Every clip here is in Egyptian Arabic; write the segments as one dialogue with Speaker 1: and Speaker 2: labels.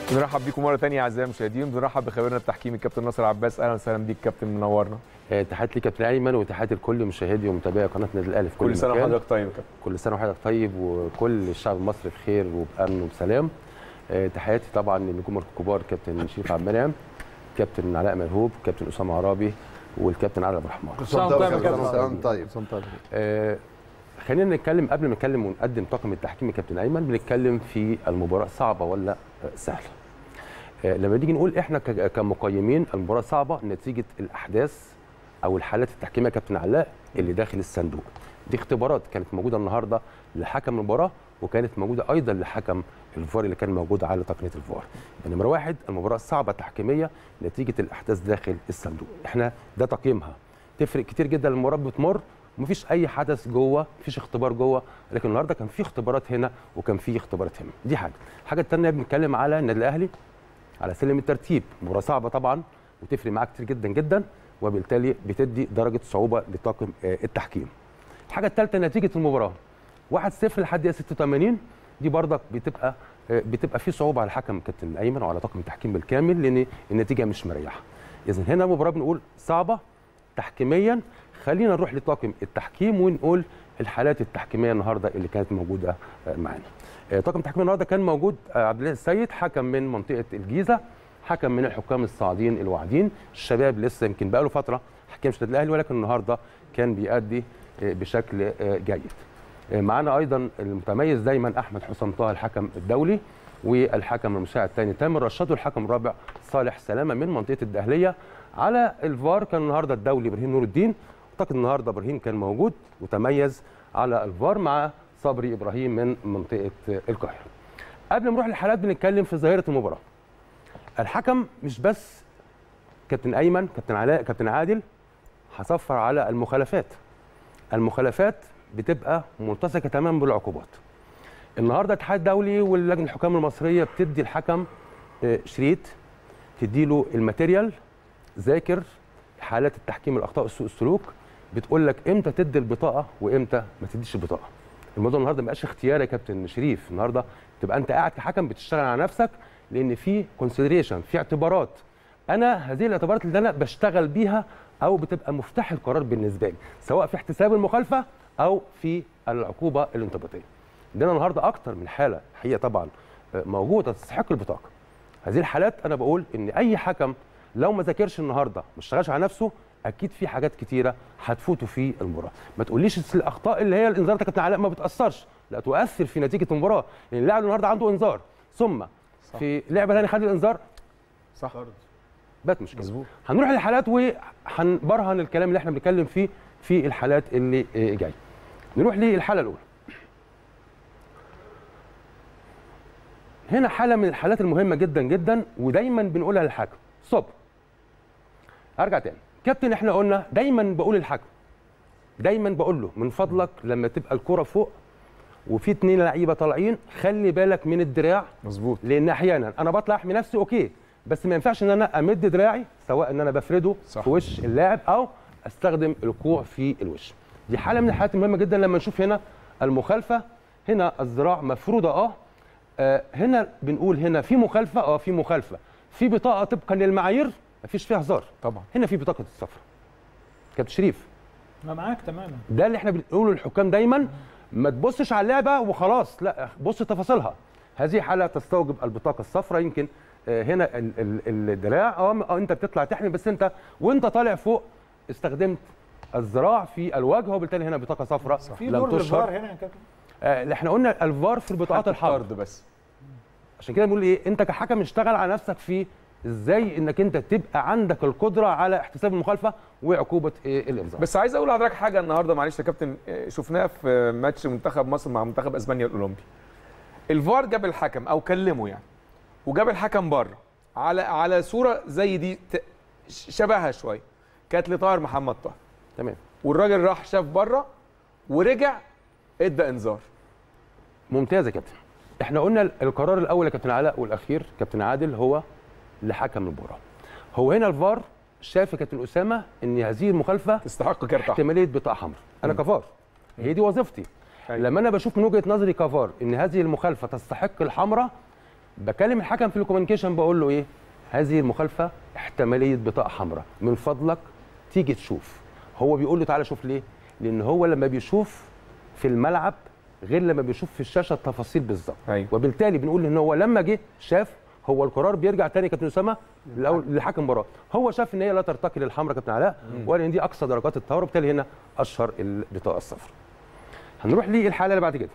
Speaker 1: بنرحب بيكم مره ثانيه اعزائي المشاهدين بنرحب بخبيرنا التحكيمي الكابتن ناصر عباس اهلا وسهلا بيك كابتن منورنا
Speaker 2: آه، تحياتي ليك كابتن ايمن وتحياتي لكل مشاهدي ومتابعي قناه النادي الاهلي في كل,
Speaker 1: كل سنه
Speaker 2: مكان.
Speaker 1: وحضرتك طيب يا كابتن
Speaker 2: كل سنه وحضرتك طيب وكل الشعب المصري بخير وبامن وبسلام آه، تحياتي طبعا للنجوم الكبار كابتن شريف عبد المنعم كابتن علاء مرهوب كابتن اسامه عرابي والكابتن علي عبد الرحمن
Speaker 3: سلام طيب يا كابتن.
Speaker 4: سلام طيب
Speaker 2: آه، خلينا نتكلم قبل ما نتكلم ونقدم طاقم التحكيم كابتن ايمن بنتكلم في المباراه صعبه ولا آه، سهله آه، لما نيجي نقول احنا ك- كمقيمين المباراه صعبه نتيجه الاحداث او الحالات التحكيميه يا كابتن علاء اللي داخل الصندوق دي اختبارات كانت موجوده النهارده لحكم المباراه وكانت موجوده ايضا لحكم الفار اللي كان موجود على تقنيه الفار يبقى نمره واحد المباراه صعبه تحكيميه نتيجه الاحداث داخل الصندوق احنا ده تقييمها تفرق كتير جدا المباراه بتمر ومفيش اي حدث جوه مفيش اختبار جوه لكن النهارده كان في اختبارات هنا وكان في اختبارات هنا دي حاجه الحاجه الثانيه بنتكلم على النادي الاهلي على سلم الترتيب مباراه صعبه طبعا وتفرق معاه كتير جدا جدا وبالتالي بتدي درجه صعوبه لطاقم آه، التحكيم الحاجه الثالثه نتيجه المباراه 1-0 لحد دقيقه 86 دي برضك بتبقى آه، بتبقى في صعوبه على الحكم كابتن ايمن وعلى طاقم التحكيم بالكامل لان النتيجه مش مريحه اذا هنا مباراه بنقول صعبه تحكيميا خلينا نروح لطاقم التحكيم ونقول الحالات التحكيميه النهارده اللي كانت موجوده آه، معانا آه، طاقم التحكيم النهارده كان موجود آه، عبد الله السيد حكم من منطقه الجيزه حكم من الحكام الصاعدين الواعدين الشباب لسه يمكن بقاله فتره حكمش النادي الاهلي ولكن النهارده كان بيأدي آه، بشكل آه، جيد آه، معانا ايضا المتميز دايما احمد حسام طه الحكم الدولي والحكم المساعد الثاني تامر رشاد والحكم الرابع صالح سلامه من منطقه الدهليه على الفار كان النهارده الدولي ابراهيم نور الدين اعتقد النهارده ابراهيم كان موجود وتميز على الفار مع صبري ابراهيم من منطقه القاهره قبل ما نروح للحالات بنتكلم في ظاهره المباراه الحكم مش بس كابتن ايمن كابتن علاء كابتن عادل هصفر على المخالفات المخالفات بتبقى ملتصقه تماما بالعقوبات النهارده الاتحاد الدولي واللجنه الحكام المصريه بتدي الحكم آه، شريط تديله الماتيريال ذاكر حالات التحكيم الاخطاء سوء السلوك بتقول لك امتى تدي البطاقه وامتى ما تديش البطاقه الموضوع النهارده ما بقاش اختياري يا كابتن شريف النهارده تبقى انت قاعد كحكم بتشتغل على نفسك لان في كونسيدريشن في اعتبارات انا هذه الاعتبارات اللي انا بشتغل بيها او بتبقى مفتاح القرار بالنسبه لي سواء في احتساب المخالفه او في العقوبه الانضباطيه عندنا النهارده اكتر من حاله هي طبعا آه، موجوده تستحق البطاقه هذه الحالات انا بقول ان اي حكم لو ما ذاكرش النهارده ما اشتغلش على نفسه اكيد في حاجات كتيره هتفوته في المباراه ما تقوليش الاخطاء اللي هي الانذار ده كابتن علاء ما بتاثرش لا تؤثر في نتيجه المباراه لان اللاعب النهارده عنده انذار ثم في لعبه ثانيه خد الانذار
Speaker 1: صح
Speaker 2: بات مشكله
Speaker 1: مظبوط
Speaker 2: هنروح للحالات وهنبرهن الكلام اللي احنا بنتكلم فيه في الحالات اللي آه، جايه نروح للحاله الاولى هنا حاله من الحالات المهمه جدا جدا ودايما بنقولها للحكم صبر ارجع تاني كابتن احنا قلنا دايما بقول للحكم دايما بقول له من فضلك لما تبقى الكره فوق وفي اتنين لعيبه طالعين خلي بالك من الدراع
Speaker 1: مظبوط
Speaker 2: لان احيانا انا بطلع احمي نفسي اوكي بس ما ينفعش ان انا امد دراعي سواء ان انا بفرده
Speaker 1: صح.
Speaker 2: في وش اللاعب او استخدم الكوع في الوش دي حاله من الحالات المهمه جدا لما نشوف هنا المخالفه هنا الذراع مفروده اه آه، هنا بنقول هنا في مخالفه اه في مخالفه في بطاقه طبقا للمعايير مفيش فيها هزار
Speaker 1: طبعا
Speaker 2: هنا في بطاقه الصفر كابتن شريف
Speaker 3: انا معاك تماما
Speaker 2: ده اللي احنا بنقوله للحكام دايما ما تبصش على اللعبه وخلاص لا بص تفاصيلها هذه حاله تستوجب البطاقه الصفراء يمكن آه، هنا ال- ال- الدراع اه آه، انت بتطلع تحمي بس انت وانت طالع فوق استخدمت الذراع في الوجه وبالتالي هنا بطاقه صفراء
Speaker 3: في
Speaker 2: لم
Speaker 3: دور
Speaker 2: تشهر
Speaker 3: للفار هنا يا كابتن
Speaker 2: آه، اللي احنا قلنا الفار في البطاقات الحمراء
Speaker 1: الطرد بس
Speaker 2: عشان كده بنقول ايه انت كحكم اشتغل على نفسك في ازاي انك انت تبقى عندك القدره على احتساب المخالفه وعقوبه إيه الانذار
Speaker 1: بس عايز اقول لحضرتك حاجه النهارده معلش يا كابتن آه، شفناها في ماتش منتخب مصر مع منتخب اسبانيا الاولمبي الفار جاب الحكم او كلمه يعني وجاب الحكم بره على على صوره زي دي ت- شبهها شويه كانت لطاهر محمد طاهر
Speaker 2: تمام
Speaker 1: والراجل راح شاف بره ورجع ادى انذار
Speaker 2: ممتاز يا كابتن احنا قلنا القرار الاول يا كابتن علاء والاخير كابتن عادل هو لحكم المباراه هو هنا الفار شاف يا كابتن اسامه ان هذه المخالفه
Speaker 1: تستحق كارت احمر
Speaker 2: احتماليه بطاقه حمراء انا كفار هي دي وظيفتي
Speaker 1: أيوة.
Speaker 2: لما انا بشوف من وجهه نظري كفار ان هذه المخالفه تستحق الحمراء بكلم الحكم في الكوميونيكيشن بقول له ايه هذه المخالفه احتماليه بطاقه حمراء من فضلك تيجي تشوف هو بيقول له تعالى شوف ليه لان هو لما بيشوف في الملعب غير لما بيشوف في الشاشه التفاصيل بالظبط
Speaker 1: أيوة.
Speaker 2: وبالتالي بنقول ان هو لما جه شاف هو القرار بيرجع تاني كابتن اسامه الاول لحكم المباراه هو شاف ان هي لا ترتقي للحمراء كابتن علاء وقال ان دي اقصى درجات الطهاره وبالتالي هنا اشهر البطاقه الصفراء هنروح للحاله اللي بعد كده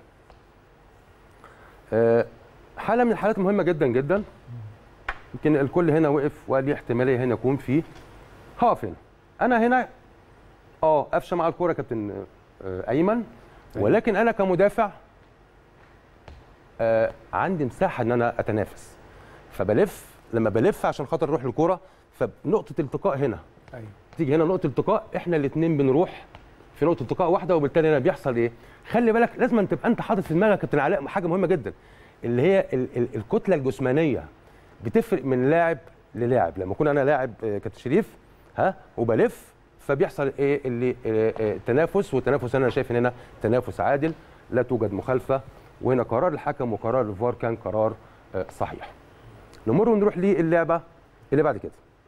Speaker 2: آه، حاله من الحالات المهمه جدا جدا يمكن الكل هنا وقف وقال لي احتماليه هنا يكون في هقف هنا انا هنا اه قفشه مع الكوره يا كابتن آه، ايمن ولكن انا كمدافع آه، عندي مساحه ان انا اتنافس فبلف لما بلف عشان خاطر اروح للكوره فنقطه التقاء هنا
Speaker 1: ايوه
Speaker 2: تيجي هنا نقطه التقاء احنا الاثنين بنروح في نقطه التقاء واحده وبالتالي هنا بيحصل ايه خلي بالك لازم أن تبقى انت حاطط في دماغك يا كابتن علاء حاجه مهمه جدا اللي هي ال ال الكتله الجسمانيه بتفرق من لاعب للاعب لما اكون انا لاعب آه، كابتن شريف ها وبلف فبيحصل ايه اللي آه، آه، تنافس والتنافس انا شايف ان هنا تنافس عادل لا توجد مخالفه وهنا قرار الحكم وقرار الفار كان قرار آه، صحيح نمر ونروح للعبه اللي بعد كده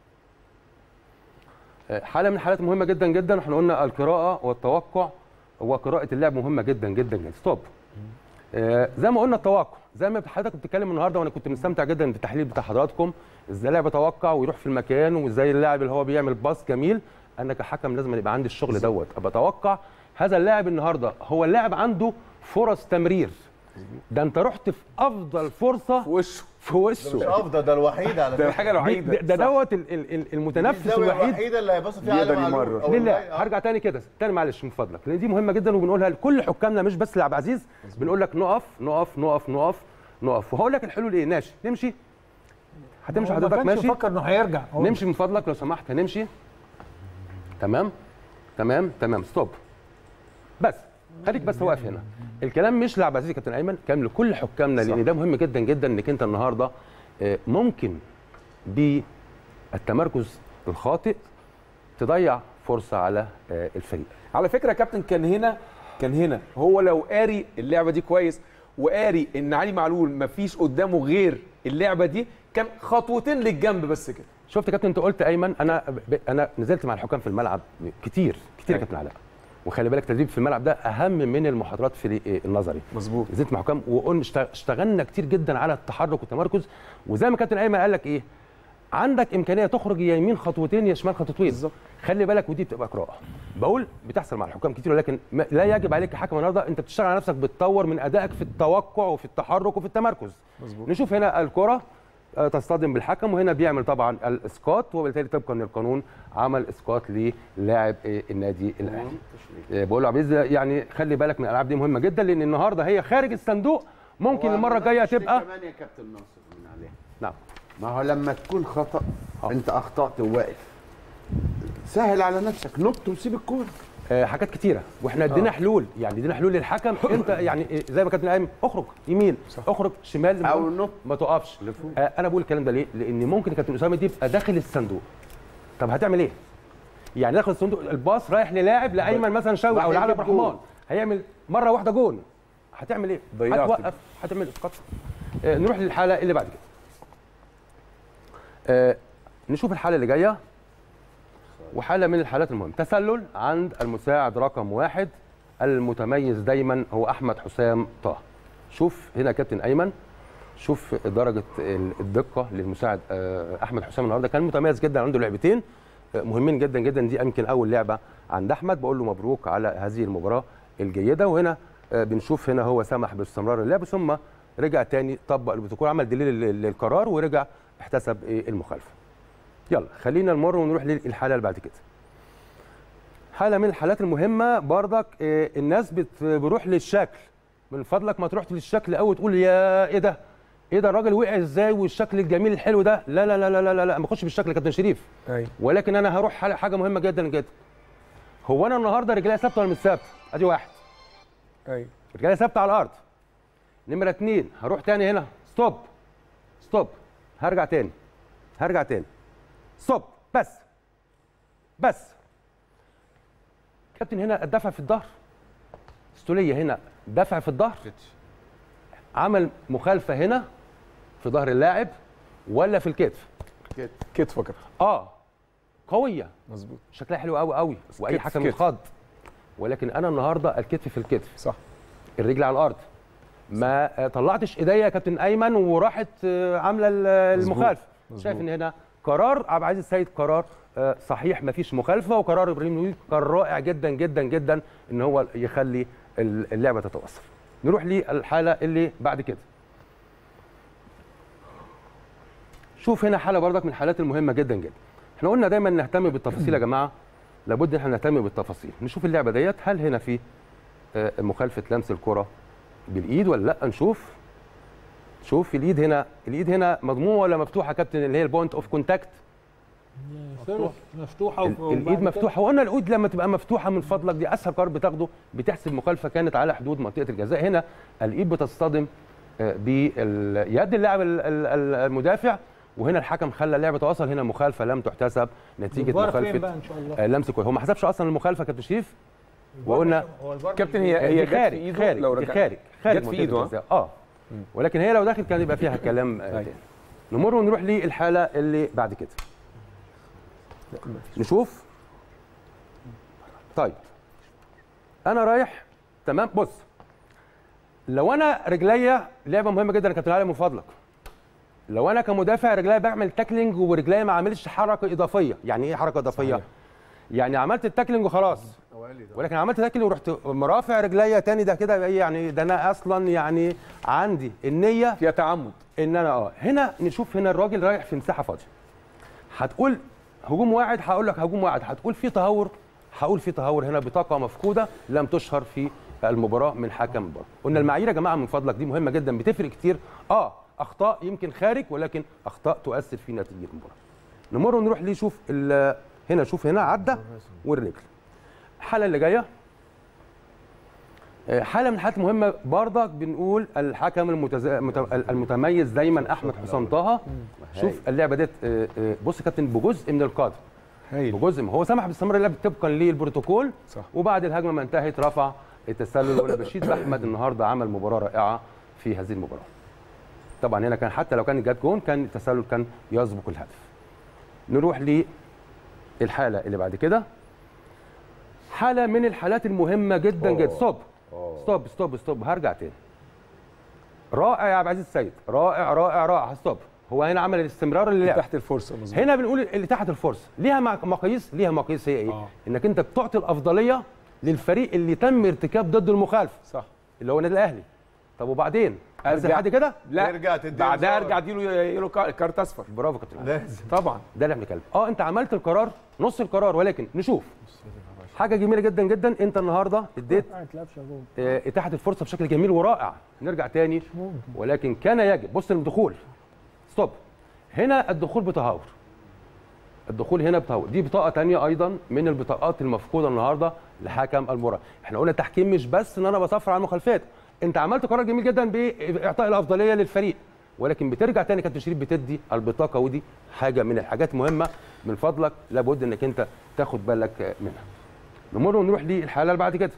Speaker 2: آه، حاله من الحالات مهمه جدا جدا احنا قلنا القراءه والتوقع وقراءه اللعب مهمه جدا جدا جدا ستوب آه، زي ما قلنا التوقع زي ما حضرتك بتتكلم النهارده وانا كنت مستمتع جدا بالتحليل بتاع حضراتكم ازاي اللاعب يتوقع ويروح في المكان وازاي اللاعب اللي هو بيعمل باص جميل انا كحكم لازم يبقى عندي الشغل دوت ابقى اتوقع هذا اللاعب النهارده هو اللاعب عنده فرص تمرير ده انت رحت في افضل فرصه
Speaker 1: في وشه
Speaker 2: في
Speaker 4: ده
Speaker 2: وشه
Speaker 4: مش افضل ده الوحيد على
Speaker 1: ده
Speaker 4: فكره
Speaker 1: الحاجه
Speaker 2: دي-
Speaker 1: الوحيده
Speaker 2: ده ده
Speaker 1: صح.
Speaker 2: دوت ال- ال- ال- المتنفس
Speaker 4: الزاويه
Speaker 2: الوحيد
Speaker 4: الوحيده اللي هيبص فيها
Speaker 1: يقدر
Speaker 4: علي معلول
Speaker 1: يمرر.
Speaker 4: أو
Speaker 2: لله
Speaker 4: آه.
Speaker 2: هرجع تاني كده تاني معلش من فضلك لان دي مهمه جدا وبنقولها لكل حكامنا مش بس لعبد العزيز بنقول لك نقف نقف نقف نقف نقف وهقول لك الحلول ايه ماشي نمشي هتمشي
Speaker 3: هو ما
Speaker 2: حضرتك
Speaker 3: كانش
Speaker 2: ماشي
Speaker 3: يفكر انه هيرجع هو
Speaker 2: نمشي من فضلك لو سمحت هنمشي تمام تمام تمام ستوب بس خليك بس واقف هنا الكلام مش لعب عزيزي كابتن ايمن كلام لكل حكامنا لان ده مهم جدا جدا انك انت النهارده آه، ممكن بالتمركز الخاطئ تضيع فرصه على آه، الفريق
Speaker 1: على فكره يا كابتن كان هنا كان هنا هو لو قاري اللعبه دي كويس وقاري ان علي معلول مفيش قدامه غير اللعبه دي كان خطوتين للجنب بس كده
Speaker 2: شفت يا كابتن انت قلت ايمن انا ب... انا نزلت مع الحكام في الملعب كتير كتير يا
Speaker 1: أيوة.
Speaker 2: كابتن علاء وخلي بالك تدريب في الملعب ده اهم من المحاضرات في ال- النظري
Speaker 1: مظبوط
Speaker 2: نزلت مع حكام وقلنا اشت- اشتغلنا كتير جدا على التحرك والتمركز وزي ما كابتن ايمن قال لك ايه عندك امكانيه تخرج يا يمين خطوتين يا شمال خطوتين
Speaker 1: بالظبط.
Speaker 2: خلي بالك ودي بتبقى قراءه بقول بتحصل مع الحكام كتير ولكن ما- لا يجب عليك كحكم النهارده انت بتشتغل على نفسك بتطور من ادائك في التوقع وفي التحرك وفي التمركز
Speaker 1: مظبوط
Speaker 2: نشوف هنا الكره آه، تصطدم بالحكم وهنا بيعمل طبعا الاسقاط وبالتالي طبقا للقانون عمل اسقاط للاعب آه، النادي الاهلي آه، بقول له عبد العزيز يعني خلي بالك من الالعاب دي مهمه جدا لان النهارده هي خارج الصندوق ممكن
Speaker 5: هو
Speaker 2: المره الجايه
Speaker 5: مفيش
Speaker 2: تبقى
Speaker 5: كمان يا كابتن ناصر من عليه
Speaker 2: نعم
Speaker 5: ما هو لما تكون خطا
Speaker 2: آه.
Speaker 5: انت اخطات وواقف سهل على نفسك نط وسيب الكوره
Speaker 2: آه، حاجات كتيره واحنا ادينا حلول يعني ادينا حلول للحكم انت يعني آه، زي ما كابتن ايمن اخرج يمين اخرج شمال
Speaker 5: او نط
Speaker 2: ما تقفش آه، انا بقول الكلام ده ليه لان ممكن كابتن اسامه دي يبقى داخل الصندوق طب هتعمل ايه يعني داخل الصندوق الباص رايح للاعب لايمن مثلا شوقي او
Speaker 5: راح
Speaker 2: لعلي
Speaker 5: يجيب
Speaker 2: عبد الرحمن
Speaker 5: جول.
Speaker 2: هيعمل مره واحده جون هتعمل ايه
Speaker 1: ضيعت.
Speaker 2: هتوقف هتعمل اسقاط آه، نروح للحاله اللي بعد كده آه، نشوف الحاله اللي جايه وحاله من الحالات المهمه تسلل عند المساعد رقم واحد المتميز دايما هو احمد حسام طه شوف هنا كابتن ايمن شوف درجه ال- الدقه للمساعد آه، احمد حسام النهارده كان متميز جدا عنده لعبتين آه، مهمين جدا جدا دي يمكن اول لعبه عند احمد بقول له مبروك على هذه المباراه الجيده وهنا آه، بنشوف هنا هو سمح باستمرار اللعب ثم رجع تاني طبق البروتوكول عمل دليل لل- للقرار ورجع احتسب إيه المخالفه يلا خلينا نمر ونروح للحاله اللي بعد كده حاله من الحالات المهمه برضك آه، الناس بت- بتروح للشكل من فضلك ما تروح للشكل قوي تقول يا ايه ده ايه ده الراجل وقع ازاي والشكل الجميل الحلو ده لا لا لا لا لا لا, لا. ما اخش بالشكل يا كابتن شريف
Speaker 1: ايوه
Speaker 2: ولكن انا هروح حاجه حاجة مهمه جدا جدا هو انا النهارده رجليا ثابته ولا مش ثابته ادي واحد
Speaker 1: ايوه
Speaker 2: رجليا ثابته على الارض نمره اتنين هروح تاني هنا ستوب ستوب هرجع تاني هرجع تاني ستوب بس بس كابتن هنا الدفع في الظهر استوليه هنا دفع في الظهر عمل مخالفه هنا في ظهر اللاعب ولا في الكتف
Speaker 1: كتفه كده
Speaker 2: اه قويه
Speaker 1: مظبوط
Speaker 2: شكلها حلو قوي قوي واي
Speaker 1: كتف
Speaker 2: حكم
Speaker 1: كتف.
Speaker 2: يتخض ولكن انا النهارده الكتف في الكتف
Speaker 1: صح
Speaker 2: الرجل على الارض ما آه، طلعتش ايديا يا كابتن ايمن وراحت آه، عامله ال-
Speaker 1: مظبوط.
Speaker 2: المخالفه
Speaker 1: مظبوط.
Speaker 2: شايف ان هنا قرار عبد العزيز السيد قرار آه، صحيح ما فيش مخالفه وقرار ابراهيم نويل قرار رائع جدا جدا جدا ان هو يخلي ال- اللعبه تتواصل نروح للحاله اللي بعد كده شوف هنا حاله برضك من الحالات المهمه جدا جدا احنا قلنا دايما نهتم بالتفاصيل يا جماعه لابد ان احنا نهتم بالتفاصيل نشوف اللعبه ديت هل هنا في آه، مخالفه لمس الكره بالايد ولا لا نشوف شوف الايد هنا الايد هنا مضمومه ولا مفتوحه يا كابتن اللي هي البوينت اوف كونتاكت
Speaker 3: مفتوحه مفتوحه
Speaker 2: ال-
Speaker 3: وب-
Speaker 2: الايد
Speaker 3: وبعد كده-
Speaker 2: مفتوحه وقلنا الايد لما تبقى مفتوحه من فضلك دي اسهل قرار بتاخده بتحسب مخالفه كانت على حدود منطقه الجزاء هنا الايد بتصطدم آه، بيد اللاعب ال- ال- ال- المدافع وهنا الحكم خلى اللعبه تواصل هنا مخالفه لم تحتسب نتيجه
Speaker 3: الفار فين
Speaker 2: مخالفه
Speaker 3: بقى ان شاء الله
Speaker 2: آه، لمس الكوره هو ما حسبش اصلا المخالفه كابتن شريف وقلنا
Speaker 3: هو الفار
Speaker 1: كابتن
Speaker 3: مش-
Speaker 1: هي هي
Speaker 2: دي
Speaker 1: جت في
Speaker 2: خارج
Speaker 1: ايده
Speaker 2: خارج
Speaker 1: لو
Speaker 2: دي
Speaker 1: رجع
Speaker 2: خارج خارج
Speaker 1: جت في
Speaker 2: منطقة
Speaker 1: ايده ها؟
Speaker 2: الجزاء. اه ولكن هي لو دخلت كان يبقى فيها كلام آه،
Speaker 1: أيوة.
Speaker 2: تاني نمر ونروح للحاله اللي بعد كده نشوف طيب انا رايح تمام بص لو انا رجليا لعبه مهمه جدا يا كابتن علي من فضلك لو انا كمدافع رجليا بعمل تاكلينج ورجليا ما عملتش حركه اضافيه يعني ايه حركه اضافيه
Speaker 1: صحيح.
Speaker 2: يعني عملت التاكلينج وخلاص ولكن عملت تاكل ورحت مرافع رجليا تاني ده كده ايه يعني ده انا اصلا يعني عندي النيه
Speaker 1: فيها تعمد
Speaker 2: ان انا اه هنا نشوف هنا الراجل رايح في مساحه فاضيه هتقول هجوم واحد هقول لك هجوم واحد هتقول في تهور هقول في تهور هنا بطاقه مفقوده لم تشهر في المباراه من حكم المباراه قلنا المعايير يا جماعه من فضلك دي مهمه جدا بتفرق كتير اه اخطاء يمكن خارج ولكن اخطاء تؤثر في نتيجه المباراه نمر ونروح لشوف ال- هنا شوف هنا عدى والرجل الحاله اللي جايه آه، حاله من الحالات المهمه برضك بنقول الحكم المتز... المت- المتميز دايما احمد حسام طه شوف اللعبه ديت آه، آه، بص يا كابتن بجزء من القدر
Speaker 1: هايل
Speaker 2: بجزء هو سمح باستمرار اللعب طبقا للبروتوكول
Speaker 1: صح.
Speaker 2: وبعد الهجمه ما انتهت رفع التسلل ولا بشير احمد النهارده عمل مباراه رائعه في هذه المباراه طبعا هنا كان حتى لو كان جت جون كان التسلل كان يسبق الهدف نروح للحاله اللي بعد كده حاله من الحالات المهمه جدا جدا ستوب ستوب ستوب ستوب هرجع تاني رائع يا عبد العزيز السيد رائع رائع رائع ستوب هو هنا عمل الاستمرار اللي
Speaker 1: تحت الفرصه مظبوط
Speaker 2: هنا بنقول اللي تحت الفرصه ليها مع- مقاييس ليها مقاييس هي ايه
Speaker 1: آه.
Speaker 2: انك انت بتعطي الافضليه للفريق اللي تم ارتكاب ضد المخالفه
Speaker 1: صح
Speaker 2: اللي هو النادي الاهلي طب وبعدين انزل
Speaker 1: أرجع-
Speaker 2: لحد كده
Speaker 1: لا
Speaker 4: ترجع تديله
Speaker 1: بعدها
Speaker 4: انذار.
Speaker 1: ارجع اديله يلو كار- كارت اصفر
Speaker 2: برافو كابتن علي.
Speaker 4: لازم
Speaker 1: طبعا
Speaker 2: ده اللي احنا بنتكلم اه انت عملت القرار نص القرار ولكن نشوف حاجه جميله جدا جدا انت النهارده اديت
Speaker 3: بتاعت لبشه جوه
Speaker 2: آه، اتاحت الفرصه بشكل جميل ورائع نرجع تاني
Speaker 3: ممكن
Speaker 2: ولكن كان يجب بص الدخول ستوب هنا الدخول بتهور الدخول هنا بتهور دي بطاقه تانية ايضا من البطاقات المفقوده النهارده لحكم المباراه احنا قلنا التحكيم مش بس ان انا بصفر على المخالفات انت عملت قرار جميل جدا باعطاء الافضليه للفريق ولكن بترجع تاني كابتن شريف بتدي البطاقه ودي حاجه من الحاجات مهمه من فضلك لابد انك انت تاخد بالك منها نمر ونروح للحاله اللي بعد كده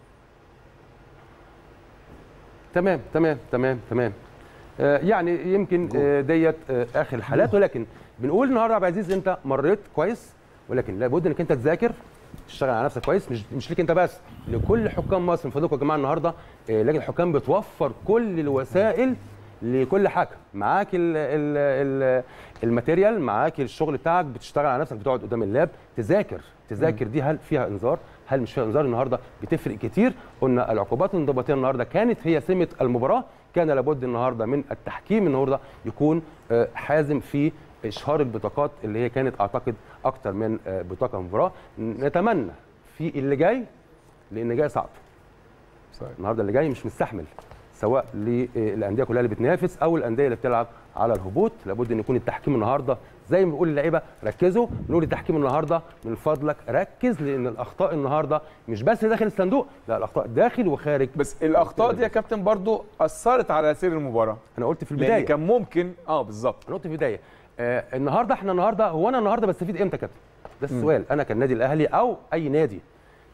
Speaker 2: تمام تمام تمام تمام آه، يعني يمكن آه، ديت آه، اخر الحالات ولكن بنقول النهارده يا عبد العزيز انت مريت كويس ولكن لابد انك انت تذاكر تشتغل على نفسك كويس مش مش ليك انت بس لكل حكام مصر من فضلكم يا جماعه النهارده آه، لجنه الحكام بتوفر كل الوسائل لكل حكم معاك ال ال ال الماتيريال معاك الشغل بتاعك بتشتغل على نفسك بتقعد قدام اللاب تذاكر تذاكر دي هل فيها انذار هل مش فيها انذار النهارده بتفرق كتير قلنا العقوبات الانضباطيه النهارده كانت هي سمه المباراه كان لابد النهارده من التحكيم النهارده يكون آه، حازم في اشهار البطاقات اللي هي كانت اعتقد اكتر من آه، بطاقه مباراه نتمنى في اللي جاي لان جاي صعب
Speaker 1: صحيح.
Speaker 2: النهارده اللي جاي مش مستحمل سواء للانديه كلها اللي بتنافس او الانديه اللي بتلعب على الهبوط لابد ان يكون التحكيم النهارده زي ما بنقول للعيبه ركزوا نقول التحكيم النهارده من فضلك ركز لان الاخطاء النهارده مش بس داخل الصندوق لا الاخطاء داخل وخارج
Speaker 1: بس الاخطاء دي يا كابتن برضو اثرت على سير المباراه
Speaker 2: انا قلت في
Speaker 1: لان
Speaker 2: البدايه
Speaker 1: كان ممكن اه بالظبط
Speaker 2: انا قلت في البدايه آه النهارده احنا النهارده هو انا النهارده بستفيد امتى يا كابتن ده السؤال انا كالنادي الاهلي او اي نادي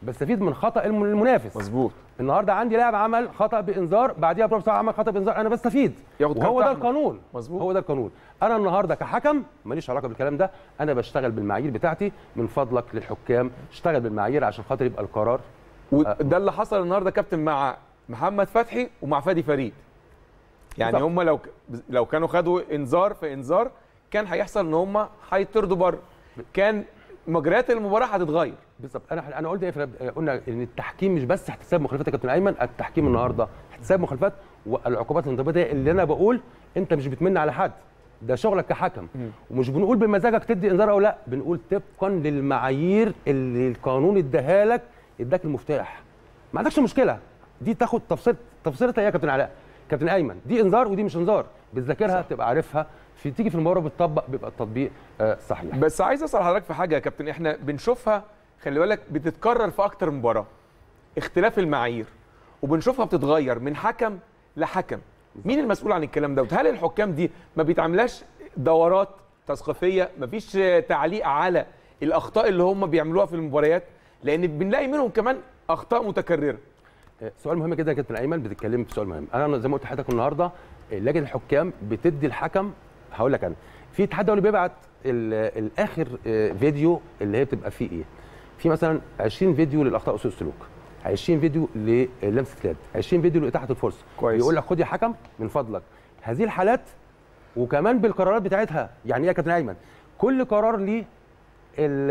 Speaker 2: بستفيد من خطا الم- المنافس
Speaker 1: مظبوط
Speaker 2: النهارده عندي لاعب عمل خطا بانذار بعديها بربع ساعه عمل خطا بانذار انا بستفيد
Speaker 1: ياخد
Speaker 2: وهو
Speaker 1: كارت
Speaker 2: ده
Speaker 1: أحمر.
Speaker 2: القانون
Speaker 1: مظبوط.
Speaker 2: هو ده القانون انا النهارده كحكم ماليش علاقه بالكلام ده انا بشتغل بالمعايير بتاعتي من فضلك للحكام اشتغل بالمعايير عشان خاطر يبقى القرار
Speaker 1: وده اللي حصل النهارده كابتن مع محمد فتحي ومع فادي فريد يعني
Speaker 2: بالظبط.
Speaker 1: هم لو لو كانوا خدوا انذار في انذار كان هيحصل ان هم هيطردوا بره كان مجريات المباراه هتتغير
Speaker 2: بالظبط انا انا قلت ايه في البداية؟ قلنا ان التحكيم مش بس احتساب مخالفات يا كابتن ايمن التحكيم النهارده احتساب مخالفات والعقوبات الانضباطيه اللي انا بقول انت مش بتمن على حد ده شغلك كحكم ومش بنقول بمزاجك تدي انذار او لا بنقول طبقا للمعايير اللي القانون اداها لك اداك المفتاح ما عندكش مشكله دي تاخد تفصيل تفصيلتها ايه يا كابتن علاء كابتن ايمن دي انذار ودي مش انذار بتذاكرها تبقى عارفها في تيجي في المباراه بتطبق بيبقى التطبيق آه صحيح
Speaker 1: بس عايز اسال حضرتك في حاجه يا كابتن احنا بنشوفها خلي بالك بتتكرر في اكتر من مباراه اختلاف المعايير وبنشوفها بتتغير من حكم لحكم مين المسؤول عن الكلام ده هل الحكام دي ما بيتعملهاش دورات تثقيفيه مفيش تعليق على الاخطاء اللي هم بيعملوها في المباريات لان بنلاقي منهم كمان اخطاء متكرره
Speaker 2: آه، سؤال مهم جدا يا كابتن ايمن بتتكلم في سؤال مهم انا زي ما قلت لحضرتك النهارده آه، لجنه الحكام بتدي الحكم هقول لك انا في اتحاد دولي بيبعت ال- الاخر آه، فيديو اللي هي بتبقى فيه ايه في مثلا 20 فيديو للاخطاء وسوء السلوك 20 فيديو للمسه اليد 20 فيديو لاتاحه الفرصه
Speaker 1: كويس.
Speaker 2: يقول لك خد يا حكم من فضلك هذه الحالات وكمان بالقرارات بتاعتها يعني ايه يا كابتن ايمن كل قرار ليه ال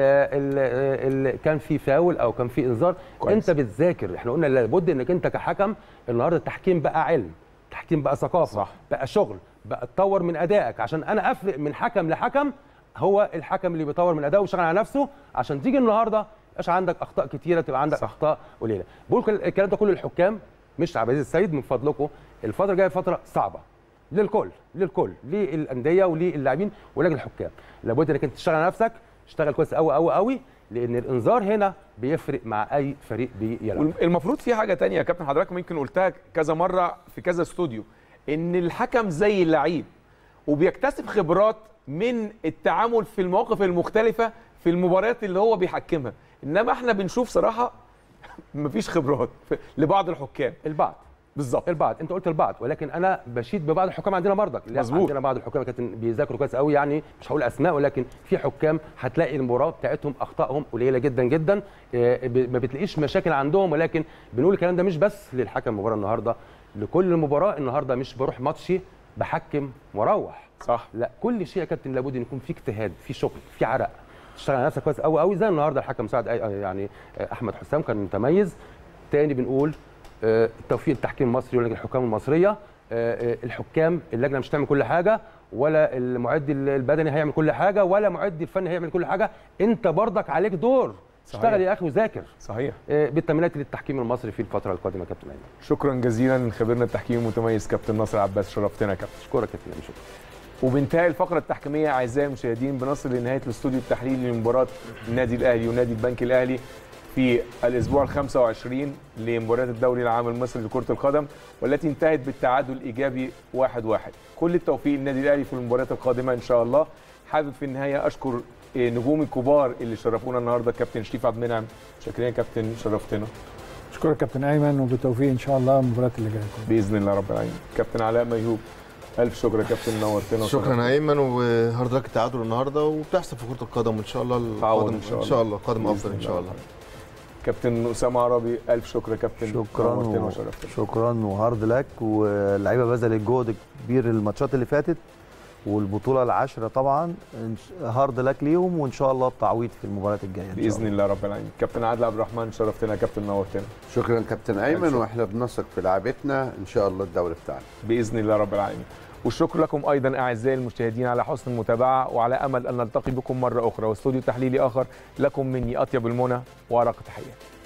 Speaker 2: ال ال كان في فاول او كان في انذار
Speaker 1: كويس.
Speaker 2: انت بتذاكر احنا قلنا لابد انك انت كحكم النهارده التحكيم بقى علم التحكيم بقى ثقافه
Speaker 1: صح.
Speaker 2: بقى شغل بقى تطور من ادائك عشان انا افرق من حكم لحكم هو الحكم اللي بيطور من ادائه ويشتغل على نفسه عشان تيجي النهارده مش عندك اخطاء كتيره تبقى عندك
Speaker 1: صح.
Speaker 2: اخطاء قليله بقول كل- الكلام ده كله للحكام مش عبد العزيز السيد من فضلكم الفتره الجايه فتره صعبه للكل للكل للانديه وللاعبين ولجنه الحكام لابد انك انت تشتغل على نفسك تشتغل كويس قوي قوي قوي لان الانذار هنا بيفرق مع اي فريق بيلعب
Speaker 1: المفروض في حاجه تانية يا كابتن حضرتك ممكن قلتها كذا مره في كذا استوديو ان الحكم زي اللعيب وبيكتسب خبرات من التعامل في المواقف المختلفه في المباريات اللي هو بيحكمها انما احنا بنشوف صراحه مفيش خبرات في- لبعض الحكام
Speaker 2: البعض
Speaker 1: بالظبط
Speaker 2: البعض انت قلت البعض ولكن انا بشيد ببعض الحكام عندنا برضك لا،
Speaker 1: مظبوط.
Speaker 2: عندنا بعض الحكام كانت بيذاكروا كويس قوي يعني مش هقول اسماء ولكن في حكام هتلاقي المباراه بتاعتهم اخطائهم قليله جدا جدا آه، ب- ما بتلاقيش مشاكل عندهم ولكن بنقول الكلام ده مش بس للحكم المباراه النهارده لكل المباراه النهارده مش بروح ماتشي بحكم واروح
Speaker 1: صح
Speaker 2: لا كل شيء يا كابتن لابد ان يكون في اجتهاد في شغل في عرق تشتغل على نفسك كويس قوي قوي زي النهارده الحكم مساعد أي- يعني آه، احمد حسام كان متميز تاني بنقول آه، توفيق التحكيم المصري ولجنه الحكام المصريه آه، آه، الحكام اللجنه مش هتعمل كل حاجه ولا المعد البدني هيعمل كل حاجه ولا معد الفني هيعمل كل حاجه انت برضك عليك دور
Speaker 1: صحيح.
Speaker 2: اشتغل يا اخي وذاكر
Speaker 1: صحيح
Speaker 2: آه، بالتمرينات للتحكيم المصري في الفتره القادمه يا كابتن ايمن
Speaker 1: شكرا جزيلا خبيرنا التحكيمي المتميز كابتن ناصر عباس شرفتنا يا كابتن
Speaker 2: اشكرك يا كابتن شكرا
Speaker 1: وبانتهاء الفقرة التحكيمية أعزائي المشاهدين بنصل لنهاية الاستوديو التحليلي لمباراة النادي الأهلي ونادي البنك الأهلي في الأسبوع ال 25 لمباريات الدوري العام المصري لكرة القدم والتي انتهت بالتعادل الإيجابي 1-1 كل التوفيق للنادي الأهلي في المباريات القادمة إن شاء الله حابب في النهاية أشكر آه، نجوم الكبار اللي شرفونا النهارده كابتن شريف عبد المنعم شكرا يا كابتن شرفتنا
Speaker 3: اشكرك كابتن ايمن وبالتوفيق ان شاء الله المباريات اللي جايه كلها.
Speaker 1: باذن الله رب العالمين كابتن علاء ميهوب الف شكر يا كابتن نورتنا
Speaker 4: شكرا
Speaker 1: وشرفتنا.
Speaker 4: يا ايمن وهارد لك التعادل النهارده وبتحصل في كره القدم وان شاء الله
Speaker 1: تعوض
Speaker 4: القادم
Speaker 1: إن شاء
Speaker 4: ان
Speaker 1: الله.
Speaker 4: شاء الله قادم
Speaker 1: بإذن
Speaker 4: افضل ان
Speaker 1: الله
Speaker 4: شاء
Speaker 1: رب
Speaker 4: الله
Speaker 1: كابتن اسامه عربي الف شكر يا كابتن
Speaker 6: شكرا
Speaker 1: نورتنا
Speaker 6: و...
Speaker 1: وشرفتنا
Speaker 6: شكرا وهارد لك واللعيبه بذلت جهد كبير الماتشات اللي فاتت والبطوله العاشره طبعا إن- هارد لك ليهم وان شاء الله التعويض في المباريات الجايه إن شاء
Speaker 1: باذن
Speaker 6: الله.
Speaker 1: الله رب العالمين كابتن عادل عبد الرحمن شرفتنا يا كابتن نورتنا
Speaker 5: شكرا كابتن ايمن
Speaker 1: شكرا.
Speaker 5: واحنا بنثق في لعبتنا ان شاء الله الدوري بتاعنا
Speaker 1: باذن الله رب العالمين والشكر لكم ايضا اعزائي المشاهدين على حسن المتابعه وعلى امل ان نلتقي بكم مره اخرى واستوديو تحليلي اخر لكم مني اطيب المنى وارق تحياتي